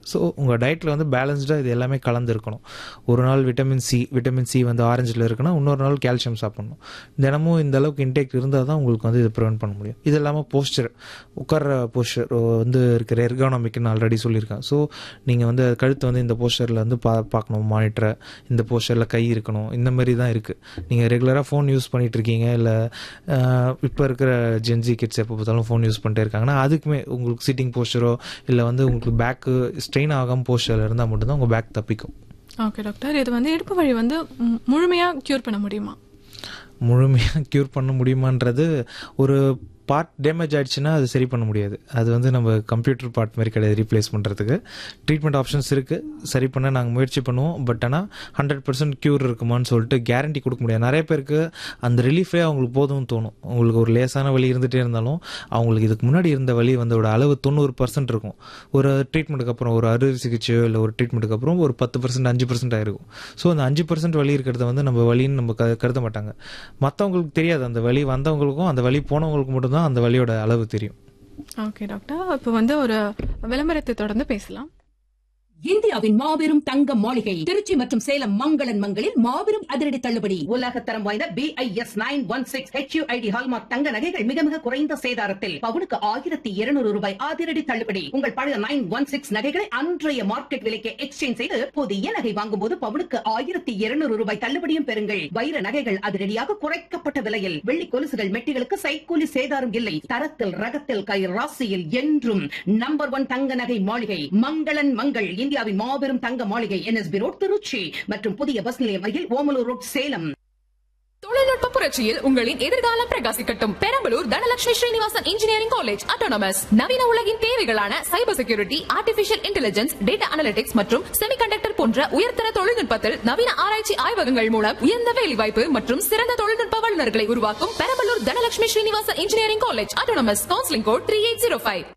so உங்கள் டயட்டில் வந்து பேலன்ஸ்டாக இது எல்லாமே கலந்துருக்கணும் ஒரு நாள் விட்டமின் சி விட்டமின் சி வந்து ஆரஞ்சில் இருக்குன்னா இன்னொரு நாள் கால்சியம் சாப்பிடணும் தினமும் இந்த அளவுக்கு இன்டேக் இருந்தால் தான் உங்களுக்கு வந்து இதை ப்ரிவென்ட் பண்ண முடியும் இது இல்லாமல் போஸ்டர் உட்கார்ற போஸ்டர் வந்து இருக்கிற எர்கானமிக்னு ஆல்ரெடி சொல்லியிருக்கேன் ஸோ நீங்கள் வந்து கழுத்து வந்து இந்த போஸ்டரில் வந்து பா பார்க்கணும் மானிட்டரை இந்த போஸ்டரில் கை இருக்கணும் இந்த மாதிரி தான் இருக்குது நீங்கள் ரெகுலராக ஃபோன் யூஸ் பண்ணிட்டு இருக்கீங்க இல்லை இப்போ இருக்கிற ஜென்ஜி கிட்ஸ் எப்போ பார்த்தாலும் ஃபோன் யூஸ் பண்ணிட்டே இருக்காங்கன்னா அதுக்குமே உங்களுக்கு சிட்டிங் போஸ்டரோ இல்லை வந்து உங்களுக்கு பேக்கு ஸ்ட்ரெயின் ஆகாமல் போஸ்டரில் இருந்தால் மட்டும்தான் உங்கள் பேக் தப்பிக்கும் ஓகே டாக்டர் இது வந்து இடுப்பு வலி வந்து ம், முழுமையா கியூர் பண்ண முடியுமா முழுமையாக க்யூர் பண்ண முடியுமான்றது ஒரு பார்ட் டேமேஜ் ஆயிடுச்சுன்னா அது சரி பண்ண முடியாது அது வந்து நம்ம கம்ப்யூட்டர் பார்ட் மாதிரி கிடையாது ரீப்ளேஸ் பண்ணுறதுக்கு ட்ரீட்மெண்ட் ஆப்ஷன்ஸ் இருக்குது சரி பண்ண நாங்கள் முயற்சி பண்ணுவோம் பட் ஆனால் ஹண்ட்ரட் பர்சன்ட் க்யூர் இருக்குமான்னு சொல்லிட்டு கேரண்டி கொடுக்க முடியாது நிறைய பேருக்கு அந்த ரிலீஃபே அவங்களுக்கு போதும்னு தோணும் உங்களுக்கு ஒரு லேசான வலி இருந்துகிட்டே இருந்தாலும் அவங்களுக்கு இதுக்கு முன்னாடி இருந்த வலி வந்து ஒரு அளவு தொண்ணூறு பர்சன்ட் இருக்கும் ஒரு ட்ரீட்மெண்ட்டுக்கு அப்புறம் ஒரு அறுவை சிகிச்சையோ இல்லை ஒரு ட்ரீட்மெண்ட்டுக்கு அப்புறம் ஒரு பத்து பர்சன்ட் அஞ்சு பர்சன்ட் ஆயிருக்கும் ஸோ அந்த அஞ்சு பர்சன்ட் வலி இருக்கிறத வந்து நம்ம வலின்னு நம்ம க- கருத மாட்டாங்க மற்றவங்களுக்கு தெரியாது அந்த வலி வந்தவங்களுக்கும் அந்த வலி போனவங்களுக்கு மட்டும்தான் அந்த வலியோட அளவு தெரியும் ஓகே டாக்டர் இப்போ வந்து ஒரு விளம்பரத்தை தொடர்ந்து பேசலாம் இந்தியாவின் மாபெரும் தங்க மாளிகை திருச்சி மற்றும் சேலம் மங்களன் மங்களில் மாபெரும் அதிரடி தள்ளுபடி உலகத்தரம் வாய்ந்த BIS nine one six HUID hallmark தங்க நகைகள் மிக மிக குறைந்த சேதாரத்தில் பவுனுக்கு ஆயிரத்தி இருநூறு ரூபாய் அதிரடி தள்ளுபடி உங்கள் பழைய நைன் ஒன் சிக்ஸ் நகைகளை அன்றைய மார்க்கெட் விலைக்கு எக்ஸ்சேஞ்ச் செய்து புதிய நகை வாங்கும் போது பவுனுக்கு ஆயிரத்தி இருநூறு ரூபாய் தள்ளுபடியும் பெறுங்கள் வைர நகைகள் அதிரடியாக குறைக்கப்பட்ட விலையில் வெள்ளி கொலுசுகள் மெட்டிகளுக்கு சைக்கூலி சேதாரம் இல்லை தரத்தில் ரகத்தில் கை ராசியில் என்றும் நம்பர் ஒன் தங்க நகை மாளிகை மங்களன் மங்கள் இந்தியாவின் மாபெரும் தங்க மாளிகை என்எஸ்பி ரோட் திருச்சி மற்றும் புதிய பஸ் நிலையம் அருகில் ஓமலூர் ரோட் சேலம் தொழில்நுட்ப புரட்சியில் உங்களின் எதிர்காலம் பிரகாசிக்கட்டும் Perambalur Dhanalakshmi Srinivasan engineering college autonomous நவீன உலகின் தேவைகளான cyber security artificial intelligence data analytics மற்றும் செமிகண்டக்டர் போன்ற உயர்தர தொழில்நுட்பத்தில் நவீன ஆராய்ச்சி ஆய்வகங்கள் மூலம் உயர்ந்த வேலைவாய்ப்பு மற்றும் சிறந்த தொழில்நுட்ப வல்லுநர்களை உருவாக்கும் Perambalur Dhanalakshmi Srinivasan engineering college autonomous counselling code three eight zero five